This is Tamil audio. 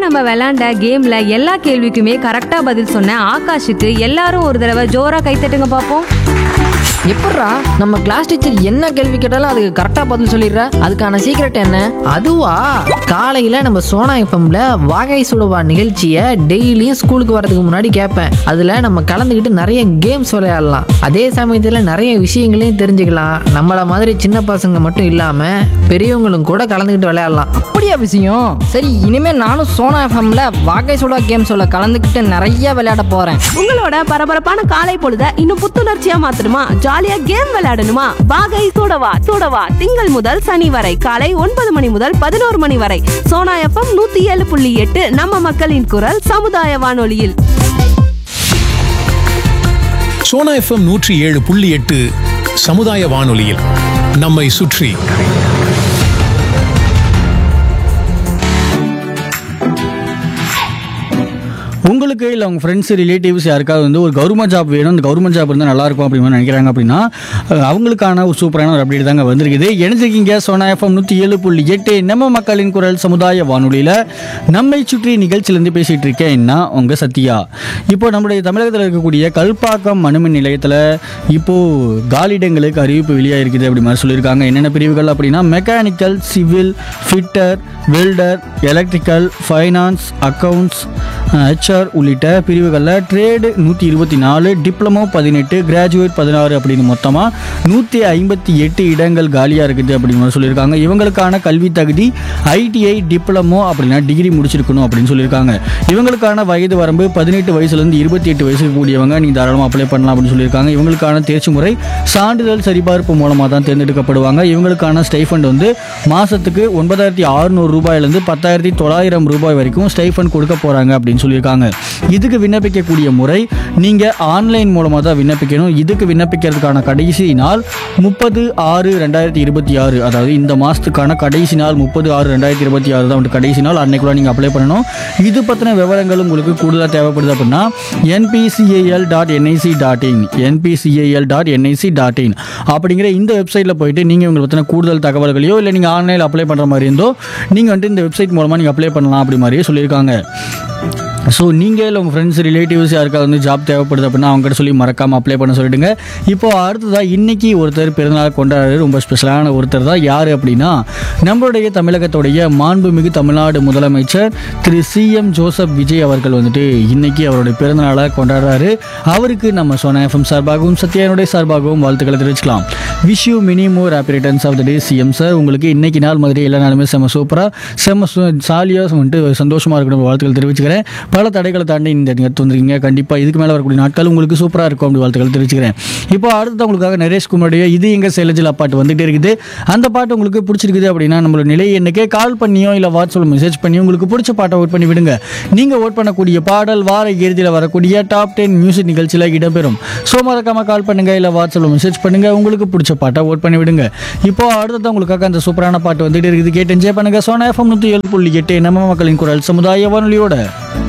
நம்ம விளையாண்ட கேம்ல எல்லா கேள்விக்குமே கரெக்டா பதில் சொன்ன ஆகாஷுக்கு எல்லாரும் ஒரு தடவை ஜோரா கைத்தட்டுங்க பாப்போம் எப்பட்றா நம்ம கிளாஸ் டீச்சர் என்ன கேள்வி கேட்டாலும் அதுக்கு கரெக்டா பதில் சொல்லிடுற அதுக்கான சீக்ரெட் என்ன அதுவா காலையில நம்ம சோனா எஃப்எம்ல வாகை சுடுவா நிகழ்ச்சியை டெய்லியும் ஸ்கூலுக்கு வரதுக்கு முன்னாடி கேட்பேன் அதுல நம்ம கலந்துக்கிட்டு நிறைய கேம்ஸ் விளையாடலாம் அதே சமயத்துல நிறைய விஷயங்களையும் தெரிஞ்சுக்கலாம் நம்மள மாதிரி சின்ன பசங்க மட்டும் இல்லாம பெரியவங்களும் கூட கலந்துக்கிட்டு விளையாடலாம் அப்படியா விஷயம் சரி இனிமே நானும் சோனா எஃப்எம்ல வாகை சுடா கேம்ஸோட கலந்துக்கிட்டு நிறைய விளையாட போறேன் உங்களோட பரபரப்பான காலை பொழுத இன்னும் புத்துணர்ச்சியா மாத்தணுமா ஜாலியா கேம் விளையாடணுமா வாகை சூடவா சூடவா திங்கள் முதல் சனி வரை காலை ஒன்பது மணி முதல் பதினோரு மணி வரை சோனா எஃப்எம் நூத்தி ஏழு புள்ளி எட்டு நம்ம மக்களின் குரல் சமுதாய வானொலியில் சோனா எஃப்எம் நூற்றி ஏழு புள்ளி எட்டு சமுதாய வானொலியில் நம்மை சுற்றி உங்களுக்கு இல்லை உங்கள் ஃப்ரெண்ட்ஸ் ரிலேட்டிவ்ஸ் யாருக்காவது வந்து ஒரு கவர்மெண்ட் ஜாப் வேணும் அந்த கவர்மெண்ட் ஜாப் இருந்தால் நல்லா இருக்கும் அப்படின்னு நினைக்கிறாங்க அப்படின்னா அஹ், அவங்களுக்கான ஒரு சூப்பரான ஒரு அப்டேட் தாங்க வந்திருக்குது இணைஞ்சிருக்கீங்க சோனா எஃப்எம் நூற்றி ஏழு புள்ளி எட்டு நம்ம மக்களின் குரல் சமுதாய வானொலியில் நம்மை சுற்றி நிகழ்ச்சியிலேருந்து பேசிகிட்டு இருக்கேன் நான் உங்கள் சத்யா இப்போ நம்முடைய தமிழகத்தில் இருக்கக்கூடிய கல்பாக்கம் அணுமின் நிலையத்தில் இப்போது காலிடங்களுக்கு அறிவிப்பு வெளியாக இருக்குது அப்படி மாதிரி சொல்லியிருக்காங்க என்னென்ன பிரிவுகள் அப்படின்னா mechanical civil fitter welder electrical finance accounts HR உள்ளிட்ட பிரிவுகளில் ட்ரேடு நூற்றி இருபத்தி நாலு டிப்ளமோ பதினெட்டு கிராஜுவேட் பதினாறு அப்படின்னு மொத்தமாக நூற்றி ஐம்பத்தி எட்டு இடங்கள் காலியாக இருக்குது அப்படின்னு மாதிரி சொல்லியிருக்காங்க இவங்களுக்கான கல்வி தகுதி ஐடிஐ டிப்ளமோ அப்படின்னா டிகிரி முடிச்சிருக்கணும் அப்படின்னு சொல்லியிருக்காங்க இவங்களுக்கான வயது வரம்பு பதினெட்டு வயசுலேருந்து இருபத்தி எட்டு வயசுக்கு கூடியவங்க நீங்கள் தாராளமாக அப்ளை பண்ணலாம் அப்படின்னு சொல்லியிருக்காங்க இவங்களுக்கான தேர்ச்சி முறை சான்றிதழ் சரிபார்ப்பு மூலமாக தான் தேர்ந்தெடுக்கப்படுவாங்க இவங்களுக்கான ஸ்டைஃபண்ட் வந்து மாதத்துக்கு ஒன்பதாயிரத்தி அறுநூறு ரூபாயிலேருந்து பத்தாயிரத்தி தொள்ளாயிரம் ரூபாய் வரைக்கும் ஸ்டைஃபண்ட் கொடுக்க போகிறாங்க அப்படின்னு சொல்லியிருக்காங்க இதுக்கு விண்ணப்பிக்கக்கூடிய முறை நீங்கள் ஆன்லைன் மூலமாக தான் விண்ணப்பிக்கணும் இதுக்கு விண்ணப்பிக்கிறதுக்கான கடைசி நாள் முப்பது ஆறு ரெண்டாயிரத்தி இருபத்தி ஆறு அதாவது இந்த மாதத்துக்கான கடைசி நாள் முப்பது ஆறு ரெண்டாயிரத்தி இருபத்தி ஆறு தான் வந்து கடைசி நாள் அன்னைக்குள்ள நீங்கள் அப்ளை பண்ணணும் இது பற்றின விவரங்கள் உங்களுக்கு கூடுதலாக தேவைப்படுது அப்படின்னா NBCAL dot NIC dot in NBCAL dot NIC dot in அப்படிங்கிற இந்த வெப்சைட்டில் போயிட்டு நீங்கள் உங்களை பற்றின கூடுதல் தகவல்களையோ இல்லை நீங்கள் ஆன்லைனில் அப்ளை பண்ணுற மாதிரி இருந்தோ நீங்கள் வந்துட்டு இந்த வெப்சைட் மூலமாக நீங்கள் அப்ளை பண்ணலாம் அப்படி மாதிரியே சொல்லியிருக்காங்க ஸோ நீங்கள் இல்லை உங்கள் ஃப்ரெண்ட்ஸ் ரிலேட்டிவ்ஸ் யாருக்காவது வந்து ஜாப் தேவைப்படுது அப்படின்னா அவங்ககிட்ட சொல்லி மறக்காமல் அப்ளை பண்ண சொல்லிடுங்க இப்போ அடுத்ததாக இன்னைக்கு ஒருத்தர் பிறந்தநாள் கொண்டாடுற ரொம்ப ஸ்பெஷலான ஒருத்தர் தான் யார் அப்படின்னா நம்மளுடைய தமிழகத்துடைய மாண்புமிகு தமிழ்நாடு முதலமைச்சர் Thiru C M Joseph Vijay அவர்கள் வந்துட்டு இன்னைக்கு அவருடைய பிறந்தநாளை கொண்டாடுறாரு அவருக்கு நம்ம சோனா எஃப்எம் சார்பாகவும் சத்யானுடைய சார்பாகவும் வாழ்த்துக்களை தெரிவிச்சுக்கலாம் wish you many more happy returns of the day CM sir உங்களுக்கு இன்னைக்கு நாள் மாதிரி எல்லா நாளுமே செம்ம சூப்பராக செம்ம ஜாலியாக வந்துட்டு சந்தோஷமாக இருக்கணும் வாழ்த்துக்கள் தெரிவிச்சுக்கிறேன் பல தடைகளை தாண்டி இந்த இடத்துக்கு வந்திருக்கீங்க கண்டிப்பாக இதுக்கு மேலே வரக்கூடிய நாட்கள் உங்களுக்கு சூப்பராக இருக்கும் அப்படி வாழ்த்துக்கள் தெரிவிச்சுக்கிறேன் இப்போ அடுத்தது உங்களுக்காக நரேஷ் குமாருடைய இது எங்கள் செயலஜில் பாட்டு வந்துகிட்டே இருக்குது அந்த பாட்டு உங்களுக்கு பிடிச்சிருக்குது அப்படின்னா நம்மளோட நிலை எண்ணுக்கே கால் பண்ணியோ இல்லை வாட்ஸ்அப்பில் மெசேஜ் பண்ணியோ உங்களுக்கு பிடிச்ச பாட்டை ஓட் பண்ணி விடுங்க நீங்கள் ஓட் பண்ணக்கூடிய பாடல் வார இறுதியில் வரக்கூடிய டாப் டென் மியூசிக் நிகழ்ச்சியில் இடம்பெறும் ஸோ மறக்காம கால் பண்ணுங்க இல்லை வாட்ஸ்அப்பில் மெசேஜ் பண்ணுங்க உங்களுக்கு பிடிச்ச பாட்டை ஓட் பண்ணி விடுங்க இப்போ அடுத்தது உங்களுக்காக அந்த சூப்பரான பாட்டு வந்துட்டு இருக்குது கேட்டு என்ஜாய் பண்ணுங்க சோனா எஃப்எம் நூற்றி ஏழு புள்ளி எட்டு நம்ம மக்களின் குரல் சமுதாய வானொலியோட